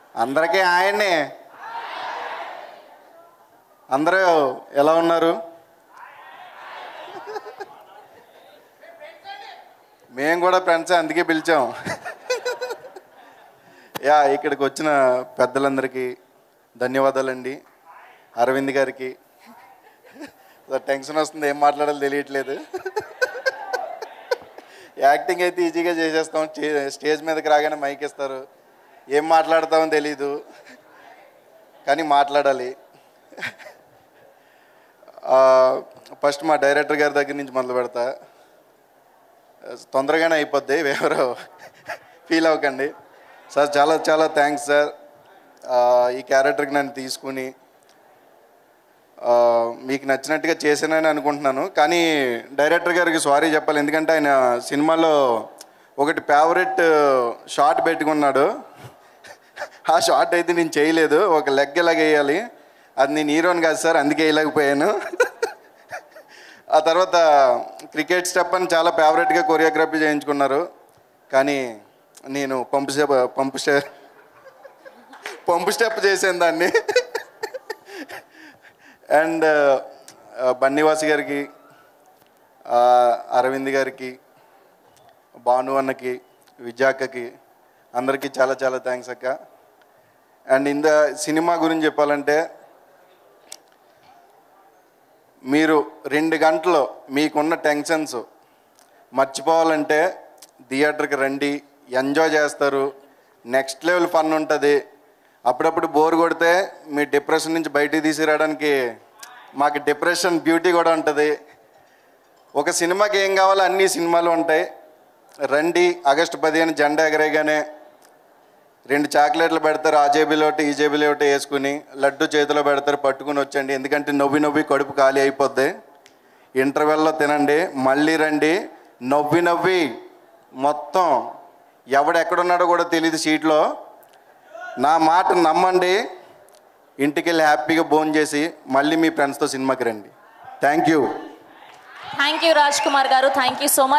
అందరికీ ఆయన్ని అందరూ ఎలా ఉన్నారు మేము కూడా ఫ్రెండ్స్ అందుకే పిలిచాం యా ఇక్కడికి వచ్చిన పెద్దలందరికీ ధన్యవాదాలండి అరవింద్ గారికి టెన్షన్ వస్తుంది ఏం మాట్లాడాలో తెలియట్లేదు యాక్టింగ్ అయితే ఈజీగా చేసేస్తాం చే- స్టేజ్ మీదకి రాగానే మైక్ ఇస్తారు ఏం మాట్లాడతామో తెలీదు కానీ మాట్లాడాలి ఆ, ఫస్ట్ మా డైరెక్టర్ గారి దగ్గర నుంచి మొదలు పెడతా తొందరగానే అయిపోద్ది ఎవరు ఫీల్ అవ్వకండి సార్ చాలా చాలా థ్యాంక్స్ సార్ ఆ, ఈ క్యారెక్టర్కి నన్ను తీసుకుని ఆ, మీకు నచ్చినట్టుగా చేశానని అనుకుంటున్నాను కానీ డైరెక్టర్ గారికి సారీ చెప్పాలి ఎందుకంటే ఆయన సినిమాలో ఒకటి ఫేవరెట్ షార్ట్ పెట్టుకున్నాడు ఆ షార్ట్ అయితే నేను చేయలేదు ఒక లెగ్ ఎలాగ వేయాలి అది నేను హీరోని కాదు సార్ అందుకే వేయలేకపోయాను ఆ తర్వాత క్రికెట్ స్టెప్ అని చాలా ఫేవరెట్గా కొరియోగ్రఫీ చేయించుకున్నారు కానీ నేను పంపు స్టెప్ పంపు స్టెప్ పంపు స్టెప్ చేసాను దాన్ని అండ్ బన్నీవాసి గారికి ఆ, అరవింద్ గారికి భాను అన్నకి విజయాక్కకి అందరికీ చాలా చాలా థ్యాంక్స్ అక్క అండ్ ఇంద సినిమా గురించి చెప్పాలంటే మీరు రెండు గంటలు మీకున్న టెన్షన్స్ మర్చిపోవాలంటే థియేటర్కి రండి ఎంజాయ్ చేస్తారు నెక్స్ట్ లెవెల్ ఫన్ ఉంటుంది అప్పుడప్పుడు బోర్ కొడితే మీ డిప్రెషన్ నుంచి బయటికి తీసుకురావడానికి మాకు డిప్రెషన్ బ్యూటీ కూడా ఉంటుంది ఒక సినిమాకి ఏం కావాలో అన్ని సినిమాలు ఉంటాయి రండి ఆగస్టు పదిహేను జెండా ఎగరేగానే రెండు చాక్లెట్లు పెడతారు ఆ జేబులో ఒకటి ఈ జేబులో ఒకటి వేసుకుని లడ్డు చేతిలో పెడతారు పట్టుకుని వచ్చండి ఎందుకంటే నవ్వి నవ్వి కడుపు ఖాళీ అయిపోద్ది ఇంటర్వెల్లో తినండి మళ్ళీ రండి నవ్వి నవ్వి మొత్తం ఎవడు ఎక్కడున్నాడో కూడా తెలియదు సీట్లో నా మాట నమ్మండి ఇంటికి వెళ్ళి హ్యాపీగా భోజనం చేసి మళ్ళీ మీ ఫ్రెండ్స్తో సినిమాకి రండి thank you thank you Raj Kumar గారు థ్యాంక్ యూ సో మచ్